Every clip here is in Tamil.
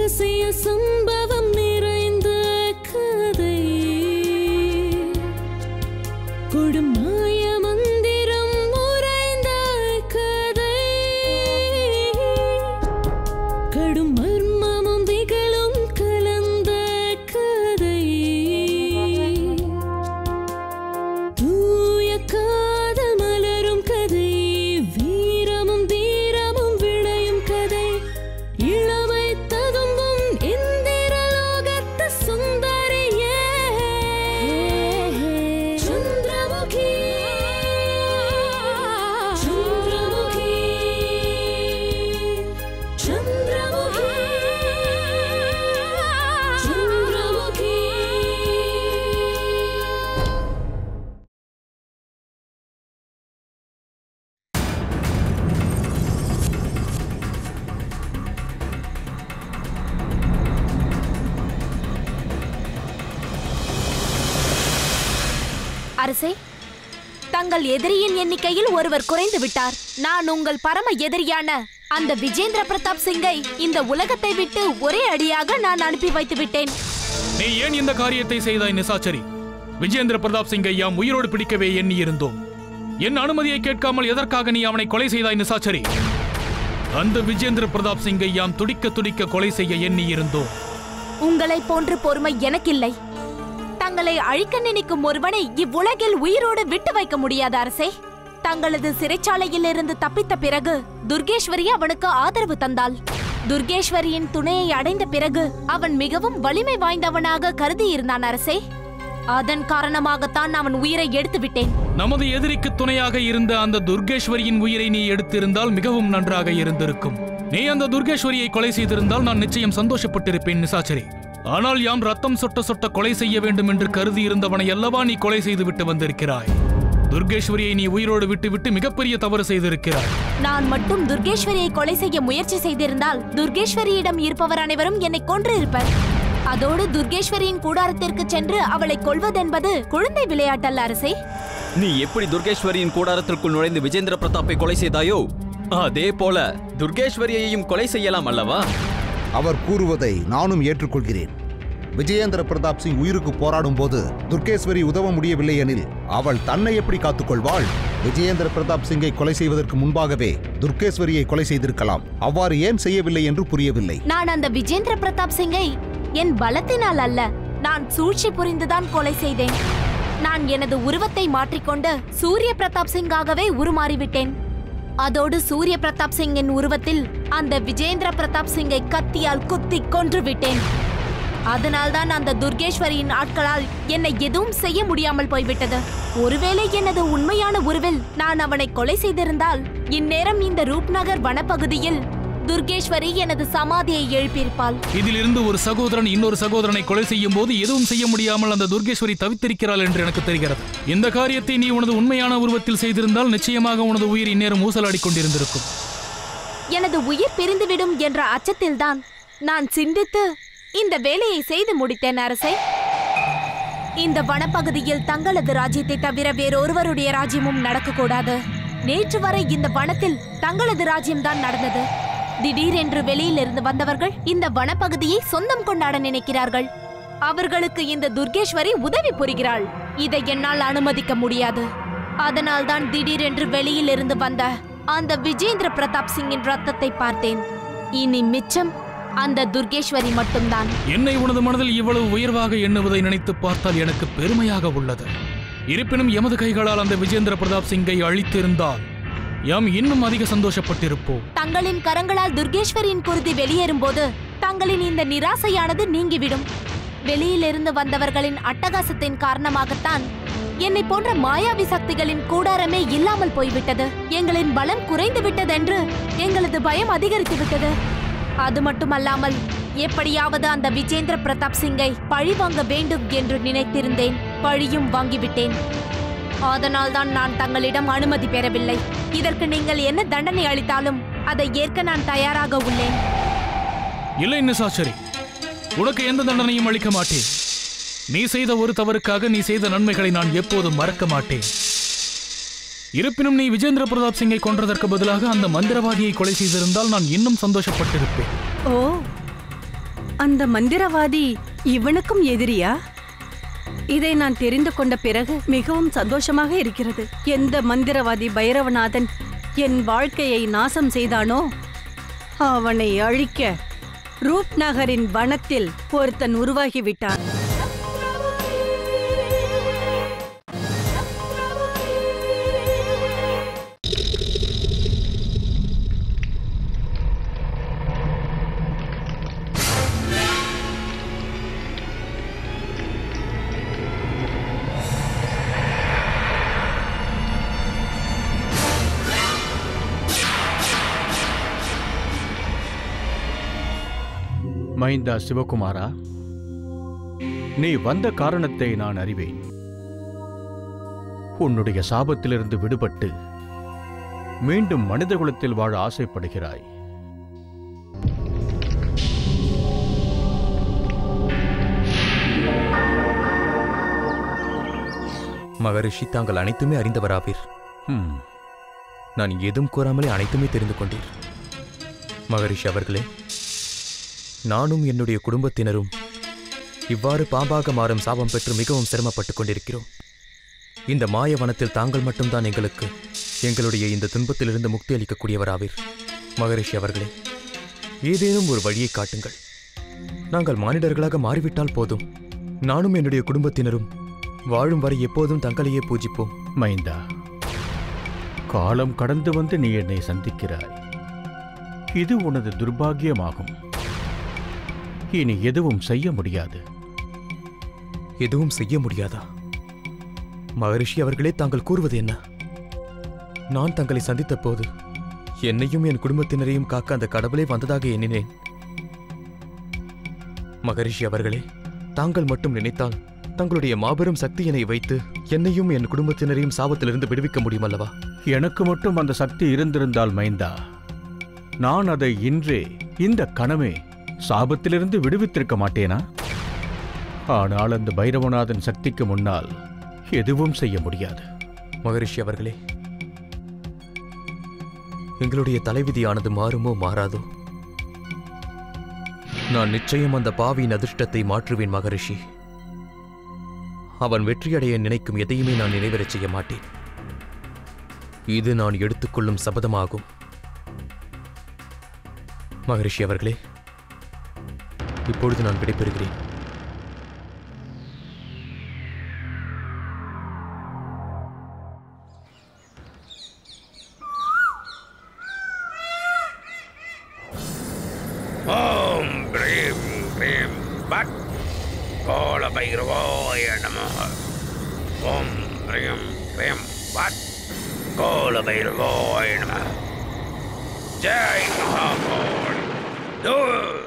ரகசிய சம்பவம் நிறைந்த கதை கொடுமாய மந்திரம் உறைந்த கதை கடும் மர்மமும் திகழும் கலந்த கதை தூய காதல் மலரும் கதை வீரமும் தீரமும் விளையும் கதை இளமை ததும்பும் இந்திரலோகத்து சுந்தரியே சந்திரமுகி சந்திரமுகி சந்திரமுகி சந்திரமுகி அரசே தங்கள் எதிரியின் எண்ணிக்கையில் ஒருவர் குறைந்து விட்டார் நான் உங்கள் பரம எதிரியான அந்த விஜேந்திர பிரதாப் சிங்கை இந்த உலகத்தை விட்டு ஒரே அடியாக நான் அனுப்பி வைத்து விட்டேன் நீ ஏன் இந்த காரியத்தை செய்தாய் நிசாச்சரி விஜேந்திர பிரதாப் சிங்கை யாம் உயிரோடு பிடிக்கவே எண்ணி இருந்தோம் என் அனுமதியை கேட்காமல் எதற்காக நீ அவனை கொலை செய்தாய் நிசாச்சரி அந்த விஜேந்திர பிரதாப் சிங்கை யாம் துடிக்க துடிக்க கொலை செய்ய எண்ணி இருந்தோம் உங்களை போன்று பொறுமை எனக்கில்லை தங்களை அழிக்க நினைக்கும் ஒருவனை இவ்வுலகில் உயிரோடு விட்டு வைக்க முடியாது அரசே தங்களது சிறைச்சாலையில் இருந்து தப்பித்த பிறகு துர்கேஸ்வரி அவனுக்கு ஆதரவு தந்தாள் துர்கேஸ்வரியின் துணையை அடைந்த பிறகு அவன் மிகவும் வலிமை வாய்ந்தவனாக கருதி இருந்தான் அரசே அதன் காரணமாகத்தான் அவன் உயிரை எடுத்து விட்டேன் நமது எதிரிக்கு துணையாக இருந்த அந்த துர்கேஸ்வரியின் உயிரை நீ எடுத்திருந்தால் மிகவும் நன்றாக இருந்திருக்கும் நீ அந்த துர்கேஸ்வரியை கொலை செய்திருந்தால் நான் நிச்சயம் சந்தோஷப்பட்டிருப்பேன் நிசாச்சரி ஆனால் யாம் ரத்தம் சொட்ட சொட்ட கொலை செய்ய வேண்டும் என்று கருதி இருந்தவனை அல்லவா நீ கொலை செய்து விட்டு வந்திருக்கிறாய் துர்கேஸ்வரியை நீ உயிரோடு விட்டுவிட்டு மிகப்பெரிய தவறு செய்திருக்கிறாய் நான் மட்டும் துர்கேஸ்வரியை கொலை செய்ய முயற்சி செய்திருந்தால் துர்கேஸ்வரியிடம் இருப்பவர் அனைவரும் என்னை கொன்று இருப்பர் அதோடு துர்கேஸ்வரியின் கூடாரத்திற்கு சென்று அவளை கொல்வதென்பது குழந்தை விளையாட்டல்ல அரசே நீ எப்படி துர்கேஸ்வரியின் கூடாரத்திற்குள் நுழைந்து விஜேந்திர பிரதாப்பை கொலை செய்தாயோ அதே போல துர்கேஸ்வரியையும் கொலை செய்யலாம் அல்லவா அவர் கூறுவதை நானும் ஏற்றுக்கொள்கிறேன் விஜயேந்திர பிரதாப் சிங் உயிருக்கு போராடும் போது துர்கேஸ்வரி உதவ முடியவில்லை எனில் அவள் தன்னை எப்படி காத்துக்கொள்வாள் விஜயேந்திர பிரதாப் சிங்கை கொலை செய்வதற்கு முன்பாகவே துர்கேஸ்வரியை கொலை செய்திருக்கலாம் அவ்வாறு ஏன் செய்யவில்லை என்று புரியவில்லை நான் அந்த விஜேந்திர பிரதாப் சிங்கை என் பலத்தினால் அல்ல நான் சூழ்ச்சி புரிந்துதான் கொலை செய்தேன் நான் எனது உருவத்தை மாற்றிக்கொண்டு சூரிய பிரதாப் சிங்காகவே உருமாறிவிட்டேன் அதோடு சூரிய பிரதாப் சிங்கின் உருவத்தில் அந்த விஜேந்திர பிரதாப் சிங்கை கத்தியால் குத்தி கொன்று விட்டேன் அதனால்தான் அந்த துர்கேஸ்வரியின் ஆட்களால் என்னை எதுவும் செய்ய முடியாமல் போய்விட்டது ஒருவேளை எனது உண்மையான உருவில் நான் அவனை கொலை செய்திருந்தால் இந்நேரம் இந்த ரூப்நகர் வனப்பகுதியில் துர்கேஸ்வரி எனது சமாதியை எழுப்பியிருப்பாள் இதிலிருந்து ஒரு சகோதரன் இன்னொரு சகோதரனை கொலை செய்யும் போது எதுவும் செய்ய முடியாமல் அந்த துர்கேஸ்வரி தவித்திருக்கிறாள் என்று எனக்கு தெரிகிறது இந்த காரியத்தை நீ உனது உண்மையான உருவத்தில் செய்திருந்தால் நிச்சயமாக உனது உயிர் இந்நேரம் ஊசலாடிக் கொண்டிருந்திருக்கும் எனது உயிர் பிரிந்துவிடும் என்ற அச்சத்தில்தான் நான் சிந்தித்து இந்த வேலையை செய்து முடித்தேன் அரசே இந்த வனப்பகுதியில் தங்களது ராஜ்யத்தை தவிர வேறொருவருடைய ராஜ்யமும் நடக்கக்கூடாது நேற்று வரை இந்த வனத்தில் தங்களது ராஜ்யம்தான் நடந்தது திடீரென்று வெளியிலிருந்து வந்தவர்கள் இந்த வனப்பகுதியை சொந்தம் கொண்டாட நினைக்கிறார்கள் அவர்களுக்கு இந்த துர்கேஸ்வரி உதவி புரிகிறாள் இதை என்னால் அனுமதிக்க முடியாது அதனால்தான் திடீரென்று வெளியிலிருந்து வந்த அந்த விஜேந்திர பிரதாப் சிங்கின் ரத்தத்தை பார்த்தேன் இனி மிச்சம் அந்த துர்கேஸ்வரி மட்டும்தான் என்னை உனது மனதில் இவ்வளவு உயர்வாக எண்ணுவதை நினைத்து பார்த்தால் எனக்கு பெருமையாக உள்ளது இருப்பினும் எமது கைகளால் அந்த விஜேந்திர பிரதாப் சிங்கை அழித்திருந்தால் யாம் இன்னும் அதிக சந்தோஷப்பட்டிருப்போம் தங்களின் கரங்களால் துர்கேஸ்வரியின் குருதி வெளியேறும்போது தங்களின் இந்த நிராசையானது நீங்கிவிடும் வெளியிலிருந்து வந்தவர்களின் அட்டகாசத்தின் காரணமாகத்தான் என்னை போன்ற மாயாவி சக்திகளின் கூடாரமே இல்லாமல் போய்விட்டது எங்களின் பலம் குறைந்து விட்டதென்று எங்களது பயம் அதிகரித்து விட்டது அது மட்டுமல்லாமல் எப்படியாவது அந்த விஜேந்திர பிரதாப் சிங்கை பழி வாங்க வேண்டும் என்று நினைத்திருந்தேன் பழியும் வாங்கிவிட்டேன் அதனால்தான் நான் தங்களிடம் அனுமதி பெறவில்லை இதற்கு நீங்கள் என்ன தண்டனை அளித்தாலும் அதை ஏற்க நான் தயாராக உள்ளேன் இல்லை நிசாச்சரி உனக்கு எந்த தண்டனையும் அளிக்க மாட்டேன் நீ செய்த ஒரு தவறுக்காக நீ செய்த நன்மைகளை நான் எப்போதும் மறக்க மாட்டேன் இருப்பினும் நீ விஜேந்திர பிரதாப் சிங்கை கொன்றதற்கு பதிலாக அந்த மந்திரவாதியை கொலை செய்திருந்தால் நான் இன்னும் சந்தோஷப்பட்டிருப்பேன் ஓ அந்த மந்திரவாதி இவனுக்கும் எதிரியா இதை நான் தெரிந்து கொண்ட பிறகு மிகவும் சந்தோஷமாக இருக்கிறது எந்த மந்திரவாதி பைரவநாதன் என் வாழ்க்கையை நாசம் செய்தானோ அவனை அழிக்க ரூப் நகரின் வனத்தில் ஒருத்தன் உருவாகிவிட்டான் மைந்தா சிவகுமாரா நீ வந்த காரணத்தை நான் அறிவேன் உன்னுடைய சாபத்திலிருந்து விடுபட்டு மீண்டும் மனிதகுலத்தில் வாழ ஆசைப்படுகிறாய் மகரிஷி தாங்கள் அனைத்துமே அறிந்தவராவீர் ஹம், நான் எதுவும் கூறாமலே அனைத்துமே தெரிந்து கொண்டீர் மகரிஷி அவர்களே நானும் என்னுடைய குடும்பத்தினரும் இவ்வாறு பாம்பாக மாறும் சாபம் பெற்று மிகவும் சிரமப்பட்டுக் கொண்டிருக்கிறோம் இந்த மாயவனத்தில் தாங்கள் மட்டும்தான் எங்களுக்கு எங்களுடைய இந்த துன்பத்திலிருந்து முக்தி அளிக்கக்கூடியவராவீர் மகரிஷி அவர்களே ஏதேனும் ஒரு வழியை காட்டுங்கள் நாங்கள் மானிடர்களாக மாறிவிட்டால் போதும் நானும் என்னுடைய குடும்பத்தினரும் வாழும் வரை எப்போதும் தங்களையே பூஜிப்போம் மைந்தா காலம் கடந்து வந்து நீ என்னை சந்திக்கிறாய் இது உனது துர்பாக்கியமாகும் இனி எதுவும் செய்ய முடியாது எதுவும் செய்ய முடியாதா மகரிஷி அவர்களே தாங்கள் கூறுவது என்ன நான் தங்களை சந்தித்த போது என்னையும் என் குடும்பத்தினரையும் காக்க அந்த கடவுளே வந்ததாக எண்ணினேன் மகரிஷி அவர்களே தாங்கள் மட்டும் நினைத்தால் தங்களுடைய மாபெரும் சக்தியினை வைத்து என்னையும் என் குடும்பத்தினரையும் சாபத்திலிருந்து விடுவிக்க முடியும் அல்லவா எனக்கு மட்டும் அந்த சக்தி இருந்திருந்தால் மைந்தா நான் அதை இன்றே இந்த கணமே சாபத்திலிருந்து விடுவித்திருக்க மாட்டேனா ஆனால் அந்த பைரவநாதன் சக்திக்கு முன்னால் எதுவும் செய்ய முடியாது மகரிஷி அவர்களே எங்களுடைய தலைவிதியானது மாறுமோ மாறாதோ நான் நிச்சயம் அந்த பாவியின் அதிர்ஷ்டத்தை மாற்றுவேன் மகரிஷி அவன் வெற்றியடைய நினைக்கும் எதையுமே நான் நிறைவேறச் செய்ய மாட்டேன் இது நான் எடுத்துக்கொள்ளும் சபதமாகும் மகரிஷி அவர்களே இப்பொழுது நான் விடைபெறுகிறேன் ஓம் பிரீம் பிரீம் பட் கோல பைரவாய நம ஓம் பிரீம் பிரீம் பட் கோல பைரவாய நம ஜெய் மகாகோள் தூ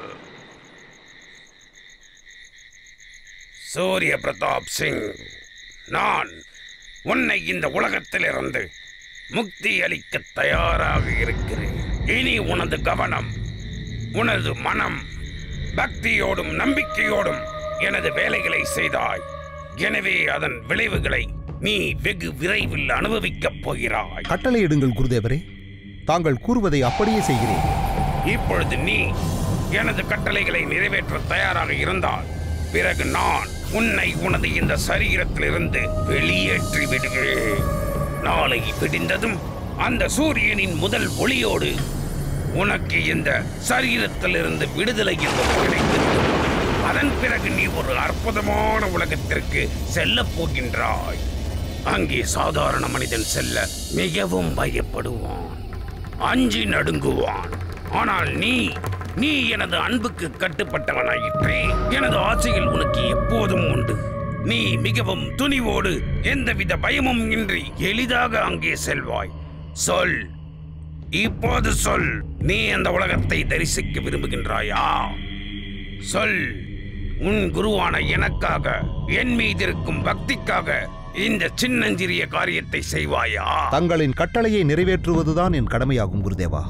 சூரிய பிரதாப் சிங் நான் உன்னை இந்த உலகத்திலிருந்து முக்தி அளிக்க தயாராக இருக்கிறேன் இனி உனது கவனம் உனது மனம் பக்தியோடும் நம்பிக்கையோடும் எனது வேலைகளை செய்தாய் எனவே அதன் விளைவுகளை நீ வெகு விரைவில் அனுபவிக்கப் போகிறாய் கட்டளையிடுங்கள் குருதேவரே தாங்கள் கூறுவதை அப்படியே செய்கிறேன் இப்பொழுது நீ எனது கட்டளைகளை நிறைவேற்ற தயாராக இருந்தால் பிறகு நான் உன்னை உனது இந்த சரீரத்திலிருந்து வெளியேற்றி விடுகிறேன் நாளை விடிந்ததும் அந்த சூரியனின் முதல் ஒளியோடு உனக்கு இந்த சரீரத்திலிருந்து விடுதலை என்பது கிடைத்திருக்கும் அதன் பிறகு நீ ஒரு அற்புதமான உலகத்திற்கு செல்லப் போகின்றாய் அங்கே சாதாரண மனிதன் செல்ல மிகவும் பயப்படுவான் அஞ்சி நடுங்குவான் ஆனால் நீ நீ எனது அன்புக்கு கட்டுப்பட்டவனாயிற்றே எனது ஆசையில் உனக்கு எப்போதும் உண்டு நீ மிகவும் துணிவோடு எந்தவித பயமும் இன்றி எளிதாக அங்கே செல்வாய் சொல் இப்போது சொல் நீ அந்த உலகத்தை தரிசிக்க விரும்புகின்றாயா சொல் உன் குருவான எனக்காக என் மீது இருக்கும் பக்திக்காக இந்த சின்னஞ்சிறிய காரியத்தை செய்வாயா தங்களின் கட்டளையை நிறைவேற்றுவதுதான் என் கடமையாகும் குருதேவா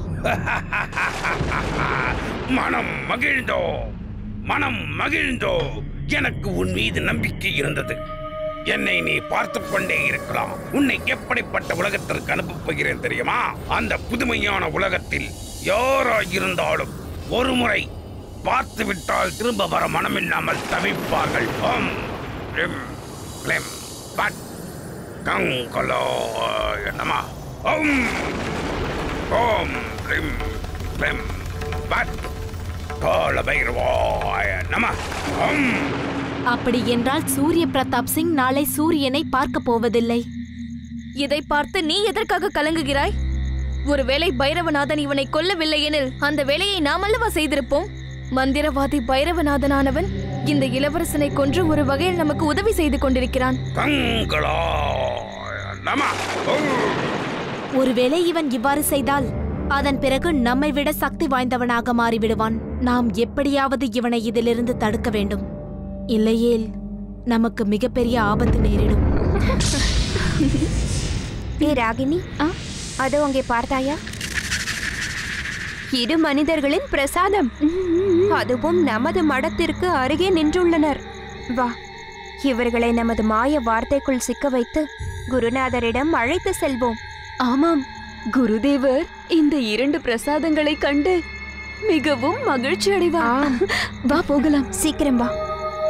மனம் மகிழ்ந்தோ மனம் மகிழ்ந்தோ எனக்கு உன் மீது நம்பிக்கை இருந்தது என்னை நீ பார்த்து கொண்டே இருக்கலாம் உன்னை எப்படிப்பட்ட உலகத்திற்கு அனுப்பப் போகிறேன் தெரியுமா அந்த புதுமையான உலகத்தில் யாராயிருந்தாலும் ஒரு முறை பார்த்து விட்டால் திரும்ப வர மனமில்லாமல் தவிப்பார்கள் ஓம் ரிம் கிளிம் பட் கங்கலோ நம ஓம் ஓம் ரிம் கிளிம் பட் கால பைரவாய நம ஓம் அப்படி என்றால் சூரிய பிரதாப் சிங் நாளை சூரியனை பார்க்க போவதில்லை இதை பார்த்து நீ எதற்காக கலங்குகிறாய் ஒருவேளை பைரவநாதன் இவனை கொல்லவில்லை எனில் அந்த வேலையை நாம் அல்லவா செய்திருப்போம் மந்திரவாதி பைரவநாதனானவன் இந்த இளவரசனை கொன்று ஒரு வகையில் நமக்கு உதவி செய்து கொண்டிருக்கிறான் கங்களா நம ஓம் ஒருவேளை இவன் இவ்வாறு செய்தால் அதன் பிறகு நம்மை விட சக்தி வாய்ந்தவனாக மாறிவிடுவான் நாம் எப்படியாவது இவனை இதிலிருந்து தடுக்க வேண்டும் இல்லையேல் நமக்கு மிகப்பெரிய ஆபத்து நேரிடும் ஏ ராகினி அதோ அங்கே பார்த்தாயா இரு மனிதர்களின் பிரசாதம் அதுவும் நமது மடத்திற்கு அருகே நின்றுள்ளனர் வா இவர்களை நமது மாய வார்த்தைக்குள் சிக்க வைத்து குருநாதரிடம் அழைத்து செல்வோம் ஆமாம் குருதேவர் இந்த இரண்டு பிரசாதங்களை கண்டு மிகவும் மகிழ்ச்சி அடைவார் வா போகலாம் சீக்கிரம் வா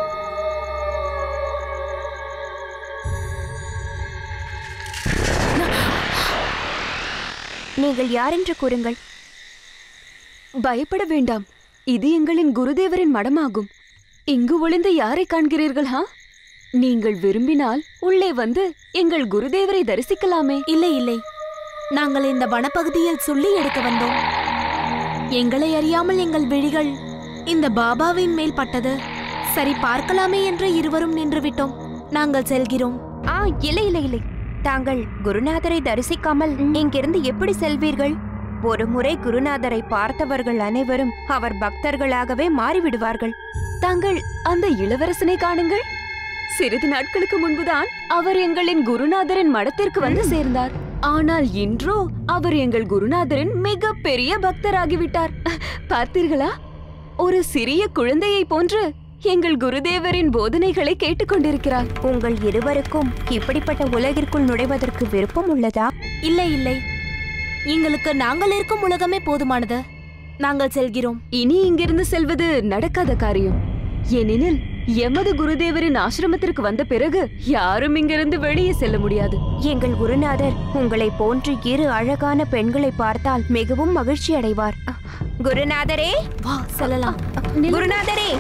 நீங்கள் யாரென்று கூறுங்கள் பயப்பட வேண்டாம் இது எங்களின் குருதேவரின் மடமாகும் இங்கு ஒளிந்து யாரை காண்கிறீர்கள் ஹா நீங்கள் விரும்பினால் உள்ளே வந்து எங்கள் குருதேவரை தரிசிக்கலாமே இல்லை இல்லை நாங்கள் இந்த வனப்பகுதியில் சொல்லி எடுக்க வந்தோம் எங்களை அறியாமல் எங்கள் விழிகள் இந்த பாபாவின் மேல் பட்டது சரி பார்க்கலாமே என்று இருவரும் நின்று விட்டோம் நாங்கள் செல்கிறோம் ஆ இல்லை இல்லை இல்லை தாங்கள் குருநாதரை தரிசிக்காமல் இங்கிருந்து எப்படி செல்வீர்கள் ஒரு முறை குருநாதரை பார்த்தவர்கள் அனைவரும் அவர் பக்தர்களாகவே மாறிவிடுவார்கள் தாங்கள் அந்த இளவரசனை காணுங்கள் சிறிது நாட்களுக்கு முன்புதான் அவர் எங்களின் குருநாதரின் மடத்திற்கு வந்து சேர்ந்தார் ஆனால் இன்றோ அவர் எங்கள் குருநாதரின் மிக பெரிய பக்தராகிவிட்டார் பார்த்தீர்களா ஒரு சிறிய குழந்தையை போன்று எங்கள் குருதேவரின் போதனைகளை கேட்டுக்கொண்டிருக்கிறார் உங்கள் இருவருக்கும் இப்படிப்பட்ட உலகிற்குள் நுழைவதற்கு விருப்பம் உள்ளதா இல்லை இல்லை எங்களுக்கு நாங்கள் இருக்கும் உலகமே போதுமானது நாங்கள் செல்கிறோம் இனி இங்கிருந்து செல்வது நடக்காத காரியம் ஏனெனில் எமது குருதேவரின் ஆசிரமத்திற்கு வந்த பிறகு யாரும் இங்கிருந்து வெளியே செல்ல முடியாது எங்கள் குருநாதர் உங்களை போன்று இரு அழகான பெண்களை பார்த்தால் மிகவும் மகிழ்ச்சி அடைவார் குருநாதரே வா செல்லலாம் குருநாதரே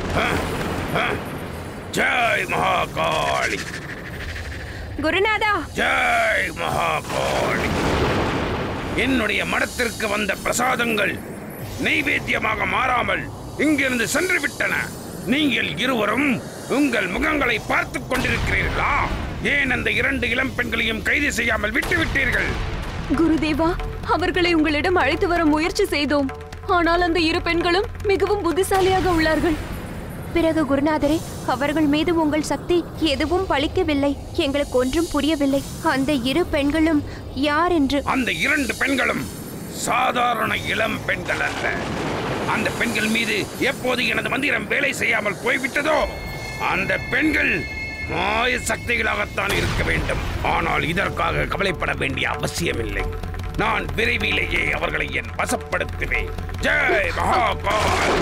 ஜெய் மகாகாளி குருநாதா ஜெய் மகாகாளி என்னுடைய மடத்திற்கு வந்த பிரசாதங்கள் நெய்வேத்தியமாக மாறாமல் இங்கிருந்து சென்று விட்டன நீங்கள் இருவரும் உங்கள் முகங்களை பார்த்துக் கொண்டிருக்கிறீர்களா ஏன் அந்த இரண்டு இளம் பெண்களையும் கைது செய்யாமல் விட்டுவிட்டீர்கள் குருதேவா அவர்களை உங்களிடம் அழைத்து வர முயற்சி செய்தோம் ஆனால் அந்த இரு பெண்களும் மிகவும் புத்திசாலியாக உள்ளார்கள் பிறகு குருநாதரே அவர்கள் மீது உங்கள் சக்தி எதுவும் பலிக்கவில்லை எங்களுக்கு ஒன்றும் புரியவில்லை அந்த இரு பெண்களும் யார் என்று அந்த இரண்டு பெண்களும் சாதாரண இளம் பெண்கள் அல்ல அந்த பெண்கள் மீது எப்போது எனது மந்திரம் வேலை செய்யாமல் போய்விட்டதோ அந்த பெண்கள் மாய சக்திகளாகத்தான் இருக்க வேண்டும் ஆனால் இதற்காக கவலைப்பட வேண்டிய அவசியமில்லை நான் விரைவிலேயே அவர்களை என் வசப்படுத்துவேன் ஜெய் மகாகால்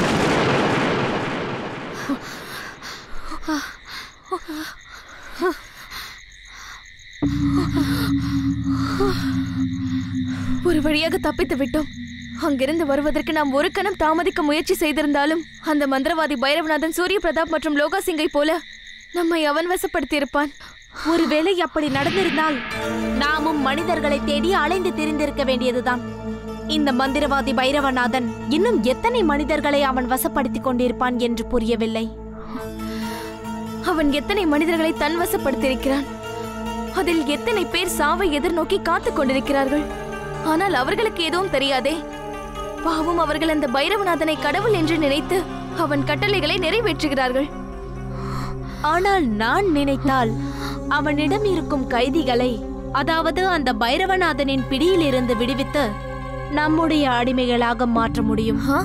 ஒரு வழியாக தப்பித்து விட்டோம் அங்கிருந்து வருவதற்கு நாம் ஒரு கணம் தாமதிக்க முயற்சி செய்திருந்தாலும் அந்த மந்திரவாதி பைரவநாதன் சூரிய பிரதாப் மற்றும் லோகா சிங்கை போல நம்மை அவன் வசப்படுத்தியிருப்பான் ஒருவேளை அப்படி நடந்திருந்தால் நாமும் மனிதர்களை தேடி அலைந்து திரிந்திருக்க வேண்டியதுதான் இந்த மந்திரவாதி பைரவநாதன் இன்னும் எத்தனை மனிதர்களை அவன் வசப்படுத்திக் கொண்டிருப்பான் என்று புரியவில்லை அவன் எத்தனை மனிதர்களை தன் வசப்படுத்தியிருக்கிறான் அதில் எத்தனை பேர் சாவை எதிர்நோக்கி காத்துக் கொண்டிருக்கிறார்கள் ஆனால் அவர்களுக்கு எதுவும் தெரியாதே பாவம் அவர்கள் அந்த பைரவநாதனை கடவுள் என்று நினைத்து அவன் கட்டளைகளை நிறைவேற்றுகிறார்கள் ஆனால் நான் நினைத்தால் அவனிடம் இருக்கும் கைதிகளை அதாவது அந்த பைரவநாதனின் பிடியிலிருந்து விடுவித்து நம்முடைய அடிமைகளாக மாற்ற முடியும் ஆ?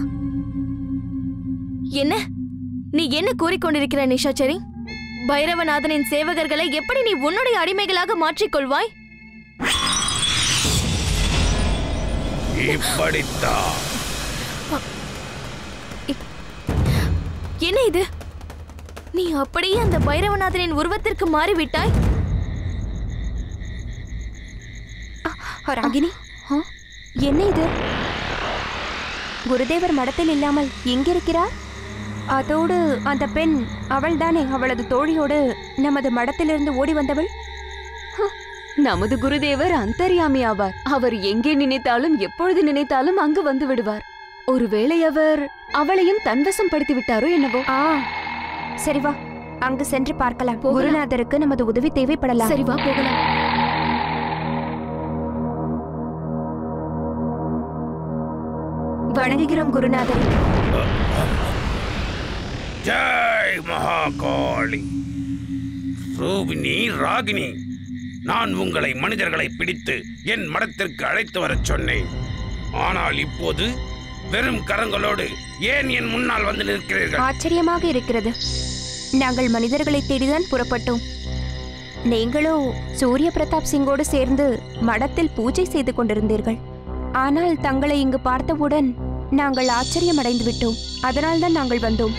என்ன நீ என்ன கூறிக்கொண்டிருக்கிறாய் நிஷாச்சரி பைரவநாதனின் சேவகர்களை எப்படி நீ உன்னுடைய அடிமைகளாக மாற்றிக்கொள்வாய் இப்படித்தான் என்ன இது நீ அப்படியே அந்த பைரவநாதனின் உருவத்திற்கு மாறிவிட்டாய் ராகினி என்ன இது குருதேவர் மடத்தில் இல்லாமல் எங்கிருக்கிறார் அதோடு அந்த பெண் அவள்தானே அவளது தோழியோடு நமது மடத்திலிருந்து ஓடி வந்தவள் நமது குருதேவர் அந்தர்யாமி ஆவார் அவர் எங்கே நினைத்தாலும் எப்பொழுது நினைத்தாலும் அங்கு வந்து விடுவார் ஒருவேளை அவர் அவளையும் தன்வசம் படுத்தி விட்டாரோ என்னவோ ஆ சரி வா அங்கு சென்று பார்க்கலாம் குருநாதருக்கு நமது உதவி தேவைப்படலாம் சரி வா போகலாம் வணங்குகிறோம் குருநாதர் ஜெய் மகாகாளி ரூபினி ராகினி நான் உங்களை மனிதர்களை பிடித்து என் மடத்திற்கு அழைத்து வரச் சொன்னேன் ஆனால் இப்போது வெறும் கரங்களோடு ஏன் என் முன்னால் வந்து நிற்கிறீர்கள் ஆச்சரியமாக இருக்கிறது நாங்கள் மனிதர்களை தேடிதான் புறப்பட்டோம் நீங்களோ சூரிய பிரதாப் சிங்கோடு சேர்ந்து மடத்தில் பூஜை செய்து கொண்டிருந்தீர்கள் ஆனால் தங்களை இங்கு பார்த்தவுடன் நாங்கள் ஆச்சரியமடைந்து விட்டோம் அதனால்தான் நாங்கள் வந்தோம்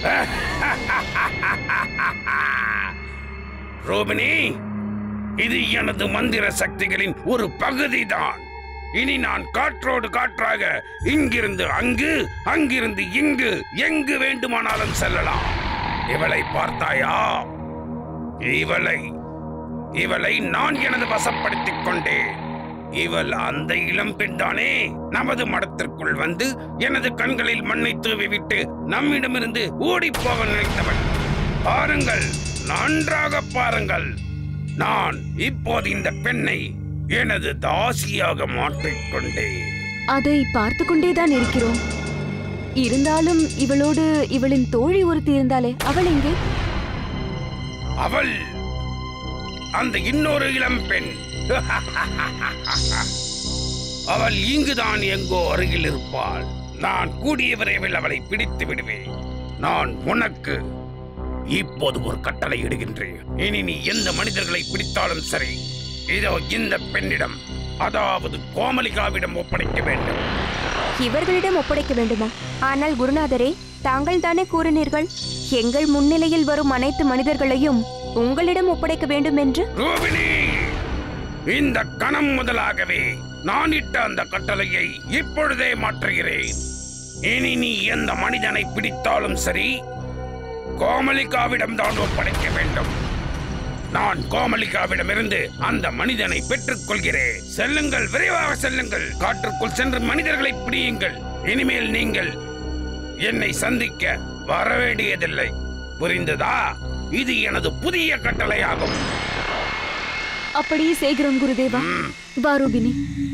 ரோபினி இது எனது மந்திர சக்திகளின் ஒரு பகுதிதான் இனி நான் காற்றோடு காற்றாக இங்கிருந்து அங்கு அங்கிருந்து இங்கு எங்கு வேண்டுமானாலும் செல்லலாம் இவளை பார்த்தாயா இவளை இவளை நான் எனது வசப்படுத்திக் கொண்டேன் இவள் அந்த இளம் பெண்தானே நமது மடத்திற்குள் வந்து எனது கண்களில் மண்ணை தூவிவிட்டு நம்மிடமிருந்து ஓடிப் போக நினைத்தவள் பாருங்கள் நன்றாக பாருங்கள் நான் இப்போது இந்த பெண்ணை எனது தாசியாக மாற்றிக்கொண்டேன் அதை பார்த்து கொண்டேதான் இருக்கிறோம் இருந்தாலும் இவளோடு இவளின் தோழி ஒருத்தி இருந்தாலே அவள் எங்கே அவள் அந்த இன்னொரு இளம் பெண் அவள் இங்குதான் எங்கோ அருகில் இருப்பாள் நான் கூடிய விரைவில் அவளை பிடித்து விடுவேன் நான் உனக்கு இப்போது ஒரு கட்டளை இடுகின்றேன் இனி நீ எந்த மனிதர்களை பிடித்தாலும் சரி இதோ இந்த பெண்ணிடம் அதாவது கோமலிகாவிடம் ஒப்படைக்க வேண்டும் இவர்களிடம் ஒப்படைக்க வேண்டுமா ஆனால் குருநாதரே தாங்கள் தானே கூறினீர்கள் எங்கள் முன்னிலையில் வரும் அனைத்து மனிதர்களையும் உங்களிடம் ஒப்படைக்க வேண்டும் என்று ரூபினி இந்த கணம் முதலாகவே நான் இட்ட அந்த கட்டளையை இப்பொழுதே மாற்றுகிறேன் இனி நீ எந்த மனிதனை பிடித்தாலும் சரி கோமலிகாவிடம் தான் ஒப்படைக்க வேண்டும் நான் கோமலிகாவிடமிருந்து அந்த மனிதனை பெற்றுக் கொள்கிறேன் செல்லுங்கள் விரைவாக செல்லுங்கள் காற்றுக்குள் சென்று மனிதர்களை பிடியுங்கள் இனிமேல் நீங்கள் என்னை சந்திக்க வர வேண்டியதில்லை புரிந்ததா இது எனது புதிய கட்டளையாகும் அப்படியே செய்கிறோம் குருதேவா வாரூபினி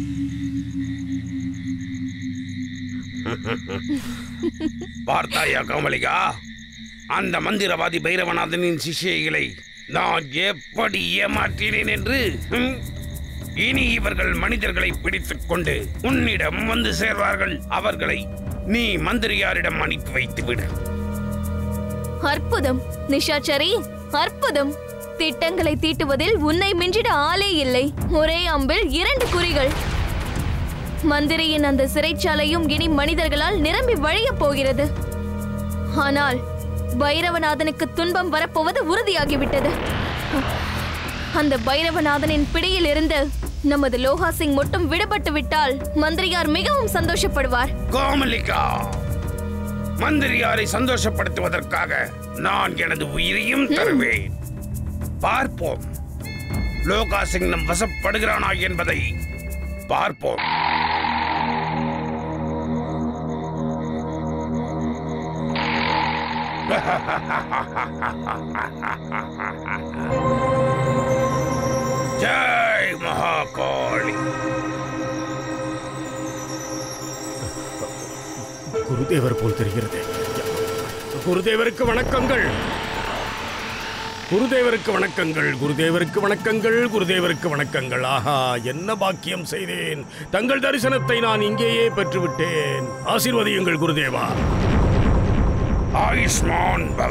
பார்த்தாயா கோமலிகா அந்த மந்திரவாதி பைரவநாதனின் சிஷ்யைகளை நான் எப்படி ஏமாற்றினேன் என்று ஹம்? இனி இவர்கள் மனிதர்களை பிடித்துக் கொண்டு உன்னிடம் வந்து சேர்வார்கள் அவர்களை நீ மந்திரியாரிடம் அனுப்பி வைத்து விடு அற்புதம் நிஷாச்சரி அற்புதம் திட்டங்களை தீட்டுவதில் உன்னை மிஞ்சிட ஆளே இல்லை ஒரே அம்பில் இரண்டு குறிகள் மந்திரியின் அந்த சிறைச்சாலையும் இனி மனிதர்களால் நிரம்பி வழியப் போகிறது ஆனால் பைரவநாதனுக்கு துன்பம் வரப்போவது உறுதியாகிவிட்டது அந்த பைரவநாதனின் பிடியில் இருந்து நமது லோகா சிங் மட்டும் விடுபட்டு விட்டால் மந்திரியார் மிகவும் சந்தோஷப்படுவார் கோமலிகா மந்திரியாரை சந்தோஷப்படுத்துவதற்காக நான் எனது உயிரையும் தருவேன் பார்ப்போம் லோகா சிங் நம் வசப்படுகிறானா என்பதை பார்ப்போம் ஜெய் மகாகாளி குருதேவர் போல் தெரிகிறது குருதேவருக்கு வணக்கங்கள் குருதேவருக்கு வணக்கங்கள் குருதேவருக்கு வணக்கங்கள் குருதேவருக்கு வணக்கங்கள் ஆஹா என்ன பாக்கியம் செய்தேன் தங்கள் தரிசனத்தை நான் இங்கேயே பெற்றுவிட்டேன் ஆசீர்வதியுங்கள் குருதேவா ஆயுஷ்மான் பவ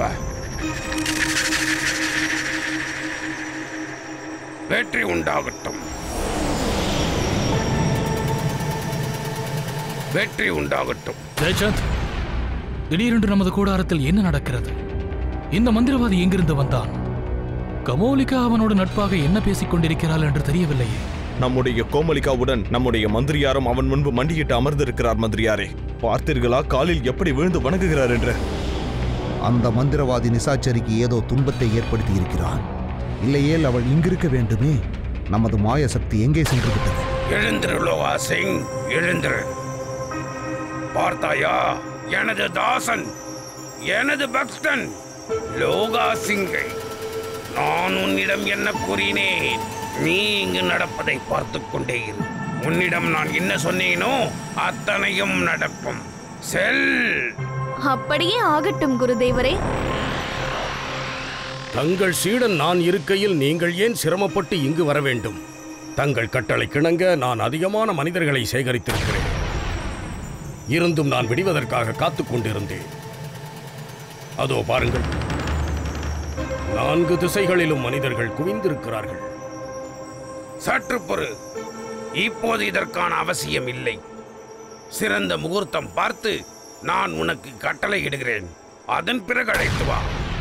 வெற்றி உண்டாகட்டும் வெற்றி உண்டாகட்டும் ஜெயச்சந்த் திடீரென்று நமது கூடாரத்தில் என்ன நடக்கிறது இந்த மந்திரவாதி எங்கிருந்து வந்தான் கமோலிகா அவனோடு நட்பாக என்ன பேசிக் கொண்டிருக்கிறாள் என்று தெரியவில்லையே நம்முடைய கோமலிகாவுடன் நம்முடைய மந்திரியாரும் அவன் முன்பு மண்டியிட்டு அமர்ந்திருக்கிறார் மந்திரியாரே பார்த்தீர்களா காலில் எப்படி விழுந்து வணங்குகிறார் என்று அந்த மந்திரவாதி நிசாச்சரிக்கு ஏதோ துன்பத்தை ஏற்படுத்தி இருக்கிறான் இல்லையேல் அவள் இங்கிருக்க வேண்டுமே நமது மாய சக்தி எங்கே சென்று விட்டது எழுந்திரு லோகா சிங் எழுந்திரு பார்த்தாயா எனது தாசன் எனது பக்தன் லோகா சிங்கை நான் உன்னிடம் என்ன கூறினேன் நீ இங்கு நடப்பதை பார்த்துக் கொண்டே இரு உன்னிடம் நான் என்ன சொன்னேனோ அத்தனையும் நடக்கும் செல் அப்படியே ஆகட்டும் குருதேவரே தங்கள் சீடன் நான் இருக்கையில் நீங்கள் ஏன் சிரமப்பட்டு இங்கு வர வேண்டும் தங்கள் கட்டளை கிணங்க நான் அதிகமான மனிதர்களை சேகரித்திருக்கிறேன் இருந்தும் நான் விடுவதற்காக காத்துக் கொண்டிருந்தேன் அதோ பாருங்கள் நான்கு திசைகளிலும் மனிதர்கள் குவிந்திருக்கிறார்கள் சற்று பொறு இப்போது இதற்கான அவசியம் இல்லை சிறந்த முகூர்த்தம் பார்த்து நான் உனக்கு கட்டளை இடுகிறேன் அதன் பிறகு அழைத்து வா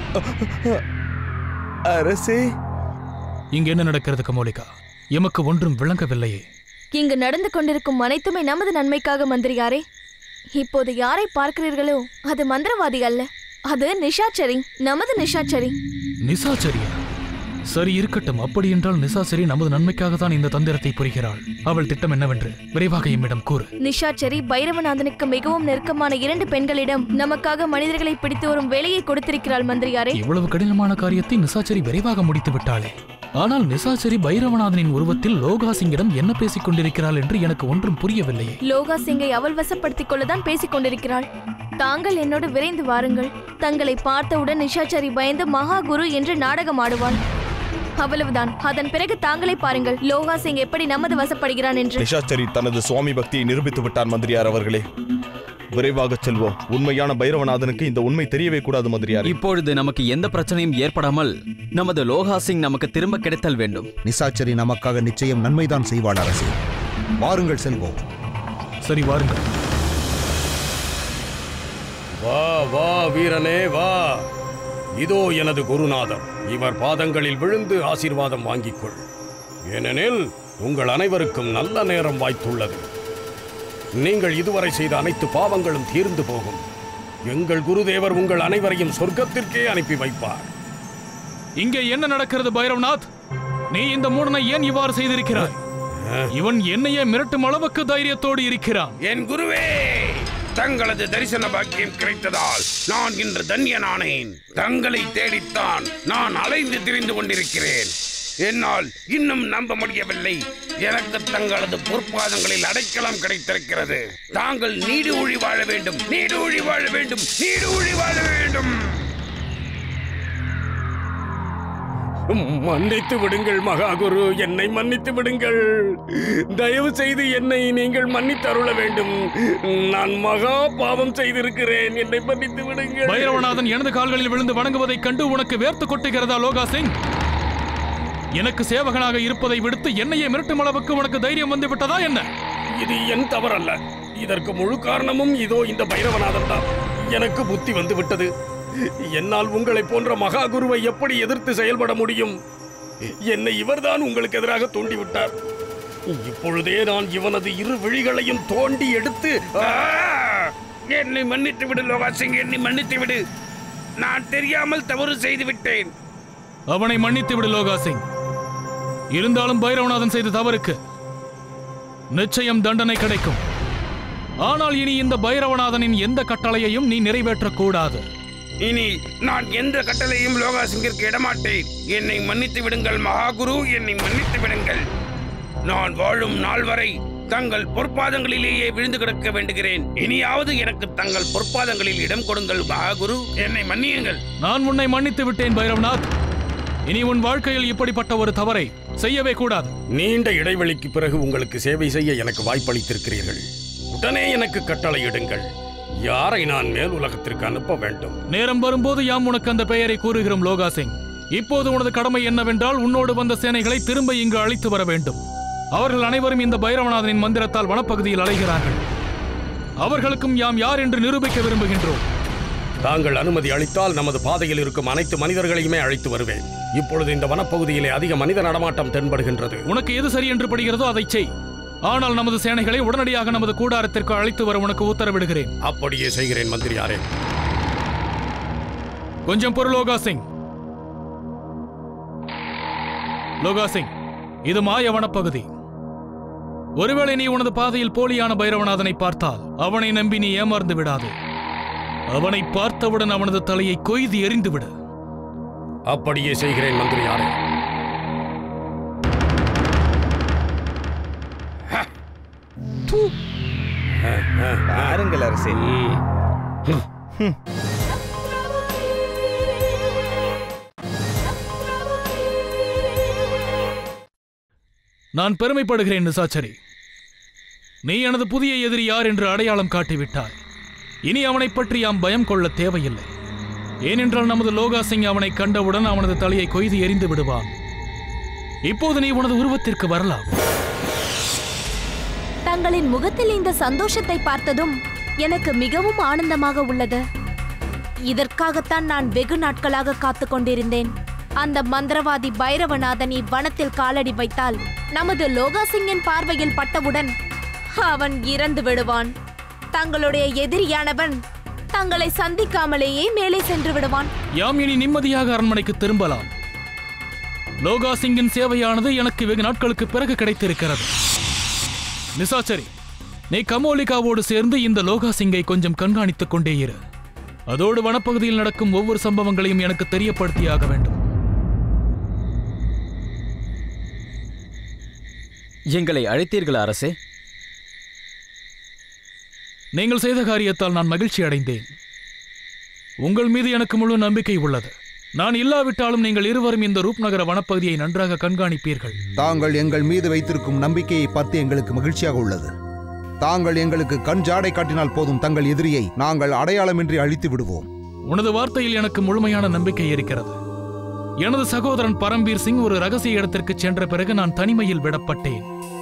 அரசே இங்க என்ன நடக்கிறது கமோலிகா எமக்கு ஒன்றும் விளங்கவில்லையே இங்கு நடந்து கொண்டிருக்கும் அனைத்துமே நமது நன்மைக்காக மந்திரியாரே இப்போது யாரை பார்க்கிறீர்களோ அது மந்திரவாதி அல்ல அது நிஷாச்சரி நமது நிஷாச்சரி நிசாச்சரியா சரி இருக்கட்டும் அப்படி என்றால் நிசாச்சரி நமது நன்மைக்காக தான் இந்த தந்திரத்தை புரிகிறாள் அவள் திட்டம் என்னவென்று விரைவாக எம்மிடம் கூறு நிஷாச்சரி பைரவநாதனுக்கு மிகவும் நெருக்கமான இரண்டு பெண்களிடம் நமக்காக மனிதர்களை பிடித்து வரும் வேலையை கொடுத்திருக்கிறாள் மந்திரியாரே இவ்வளவு கடினமான காரியத்தை நிசாச்சரி விரைவாக முடித்து விட்டாளே ஆனால் நிசாச்சரி பைரவநாதனின் உருவத்தில் லோகா சிங்கிடம் என்ன பேசிக் கொண்டிருக்கிறாள் என்று எனக்கு ஒன்றும் புரியவில்லையே லோகா சிங்கை அவள் வசப்படுத்திக் கொள்ளதான் பேசிக் கொண்டிருக்கிறாள் தாங்கள் என்னோடு விரைந்து வாருங்கள் தங்களை பார்த்தவுடன் நிஷாச்சரி பயந்து மகா குரு என்று நாடகம் ஆடுவாள் அவ்வளவுதான் அதன் பிறகு தாங்களே பாருங்கள் லோகா சிங் எப்படி நமது வசப்படுகிறான் என்று நிஷாச்சரி தனது சுவாமி பக்தியை நிரூபித்து விட்டார் மந்திரியார் அவர்களே விரைவாக செல்வோம் உண்மையான பைரவநாதனுக்கு இந்த உண்மை தெரியவே கூடாது மந்திரியார் இப்பொழுது நமக்கு எந்த பிரச்சனையும் ஏற்படாமல் நமது லோகா சிங் நமக்கு திரும்ப கிடைத்தல் வேண்டும் நிசாச்சரி நமக்காக நிச்சயம் நன்மைதான் செய்வாள் அரசே வாருங்கள் செல்வோம் சரி வாருங்கள் வா வா வீரனே வா இதோ எனது குருநாதர் இவர் பாதங்களில் விழுந்து ஆசீர்வாதம் வாங்கிக் கொள் ஏனெனில் உங்கள் அனைவருக்கும் நல்ல நேரம் வாய்த்துள்ளது நீங்கள் இதுவரை செய்த அனைத்து பாவங்களும் தீர்ந்து போகும் எங்கள் குருதேவர் உங்கள் அனைவரையும் சொர்க்கத்திற்கே அனுப்பி வைப்பார் இங்கே என்ன நடக்கிறது பைரவநாத் நீ இந்த மூடனை ஏன் இவ்வாறு செய்திருக்கிறாய் இவன் என்னையே மிரட்டும் அளவுக்கு தைரியத்தோடு இருக்கிறான் என் குருவே தங்களது தரிசன பாக்கியம் கிடைத்ததால் நான் இன்று தன்யனானேன் தங்களை தேடித்தான் நான் அலைந்து திரிந்து கொண்டிருக்கிறேன் என்னால் இன்னும் நம்ப முடியவில்லை எனக்கு தங்களது பொற்பாதங்களில் அடைக்கலம் கிடைத்திருக்கிறது தாங்கள் நீடு ஊழி வாழ வேண்டும் நீடு ஊழி வாழ வேண்டும் நீடு ஊழி வாழ வேண்டும் மன்னித்து விடுங்கள் மகாகுரு என்னை மன்னித்து விடுங்கள் தயவு செய்து என்னை நீங்கள் மன்னித்து அருள வேண்டும் நான் மகா பாவம் செய்திருக்கிறேன் என்னை மன்னித்து விடுங்கள் பைரவநாதன் எனது கால்களில் விழுந்து வணங்குவதைக் கண்டு உனக்கு வேர்த்து கொட்டுகிறதா லோகா சிங் எனக்கு சேவகனாக இருப்பதை விடுத்து என்னையே மிரட்டும் அளவுக்கு உனக்கு தைரியம் வந்து விட்டதா என்ன இது என் தவறல்ல இதற்கு முழு காரணமும் இதோ இந்த பைரவநாதன் தான் எனக்கு புத்தி வந்து விட்டது என்னால் உங்களை போன்ற மகா குருவை எப்படி எதிர்த்து செயல்பட முடியும் என்னை இவர்தான் உங்களுக்கு எதிராக தூண்டிவிட்டார் இப்பொழுதே நான் இவனது இரு விழிகளையும் தோண்டி எடுத்து ஆ! என்னை மன்னித்து விடு லோகா சிங் என்னை மன்னித்து விடு நான் தெரியாமல் தவறு செய்து விட்டேன் அவனை மன்னித்து விடு லோகா சிங் இருந்தாலும் பைரவநாதன் செய்த தவறுக்கு நிச்சயம் தண்டனை கிடைக்கும் ஆனால் இனி இந்த பைரவநாதனின் எந்த கட்டளையையும் நீ நிறைவேற்றக் கூடாது இனி நான் எந்த கட்டளையும் லோகா சிங்கிற்கு இடமாட்டேன் என்னை மன்னித்து விடுங்கள் மகாகுரு என்னை மன்னித்து விடுங்கள் நான் வாழும் நாள் வரை தங்கள் பொற்பாதங்களிலேயே விழுந்து கிடக்க வேண்டுகிறேன் இனியாவது எனக்கு தங்கள் பொற்பாதங்களில் இடம் கொடுங்கள் மகாகுரு என்னை மன்னியுங்கள் நான் உன்னை மன்னித்து விட்டேன் பைரவநாத் இனி உன் வாழ்க்கையில் இப்படிப்பட்ட ஒரு தவறை செய்யவே கூடாது நீண்ட இடைவெளிக்கு பிறகு உங்களுக்கு சேவை செய்ய எனக்கு வாய்ப்பளித்திருக்கிறீர்கள் உடனே எனக்கு கட்டளையிடுங்கள் யாரை நான் மேல் உலகத்திற்கு அனுப்ப வேண்டும் நேரம் வரும்போது யாம் உனக்கு அந்த பெயரை கூறுகிறோம் லோகா சிங் இப்போது உனது கடமை என்னவென்றால் உன்னோடு வந்த சேனைகளை திரும்ப இங்கு அழைத்து வர வேண்டும் அவர்கள் அனைவரும் இந்த பைரவநாதனின் மந்திரத்தால் வனப்பகுதியில் அலைகிறார்கள் அவர்களுக்கும் யாம் யார் என்று நிரூபிக்க விரும்புகின்றோம் தாங்கள் அனுமதி அளித்தால் நமது பாதையில் இருக்கும் அனைத்து மனிதர்களையுமே அழைத்து வருவேன் இப்பொழுது இந்த வனப்பகுதியிலே அதிக மனித நடமாட்டம் தென்படுகின்றது உனக்கு எது சரி என்று படுகிறதோ அதை செய் ஆனால் நமது சேனைகளை உடனடியாக நமது கூடாரத்திற்கு அழைத்து வர உனக்கு உத்தரவிடுகிறேன் அப்படியே செய்கிறேன் மந்திரியாரே கொஞ்சம் பொறு லோகா சிங் லோகா சிங் இது மாய வனப்பகுதி ஒருவேளை நீ உனது பாதையில் போலியான பைரவநாதனை பார்த்தால் அவனை நம்பி நீ ஏமாந்து விடாது அவனை பார்த்தவுடன் அவனது தலையை கொய்து எறிந்து விடு அப்படியே செய்கிறேன் மந்திரியாரே பாருங்கள் அரசே நான் பெருமைப்படுகிறேன் நிசாச்சரி நீ எனது புதிய எதிரி யார் என்று அடையாளம் காட்டிவிட்டாய் இனி அவனைப் பற்றி யாம் பயம் கொள்ள தேவையில்லை ஏனென்றால் நமது லோகா சிங் அவனை கண்டவுடன் அவனது தலையை கொய்து எறிந்து விடுவான் இப்போது நீ உனது உருவத்திற்கு வரலாம் தங்களின் முகத்தில் இந்த சந்தோஷத்தை பார்த்ததும் எனக்கு மிகவும் ஆனந்தமாக உள்ளது இதற்காகத்தான் நான் வெகு நாட்களாக காத்துக் கொண்டிருந்தேன் அந்த மந்திரவாதி பைரவநாதன் இவ்வனத்தில் காலடி வைத்தால் நமது லோகா சிங்கின் பார்வையில் பட்டவுடன் அவன் இறந்து விடுவான் தங்களுடைய எதிரியானவன் தங்களை சந்திக்காமலேயே மேலே சென்று விடுவான் யாம் இனி நிம்மதியாக அரண்மனைக்கு திரும்பலாம் லோகா சிங்கின் சேவையானது எனக்கு வெகு நாட்களுக்கு பிறகு கிடைத்திருக்கிறது நிசாச்சரி நீ கமோலிகாவோடு சேர்ந்து இந்த லோகா சிங்கை கொஞ்சம் கண்காணித்துக் கொண்டே இரு அதோடு வனப்பகுதியில் நடக்கும் ஒவ்வொரு சம்பவங்களையும் எனக்கு தெரியப்படுத்தியாக வேண்டும் எங்களை அழைத்தீர்களா அரசே நீங்கள் செய்த காரியத்தால் நான் மகிழ்ச்சி அடைந்தேன் உங்கள் மீது எனக்கு முழு நம்பிக்கை உள்ளது நான் இல்லாவிட்டாலும் நீங்கள் இருவரும் இந்த ரூப்நகர வனப்பகுதியை நன்றாக கண்காணிப்பீர்கள் தாங்கள் எங்கள் மீது வைத்திருக்கும் நம்பிக்கையை பார்த்து எங்களுக்கு மகிழ்ச்சியாக உள்ளது தாங்கள் எங்களுக்கு கண் ஜாடை காட்டினால் போதும் தங்கள் எதிரியை நாங்கள் அடையாளமின்றி அழித்து விடுவோம் உனது வார்த்தையில் எனக்கு முழுமையான நம்பிக்கை இருக்கிறது எனது சகோதரன் பரம்பீர் சிங் ஒரு ரகசிய இடத்திற்கு சென்ற பிறகு நான் தனிமையில் விடப்பட்டேன்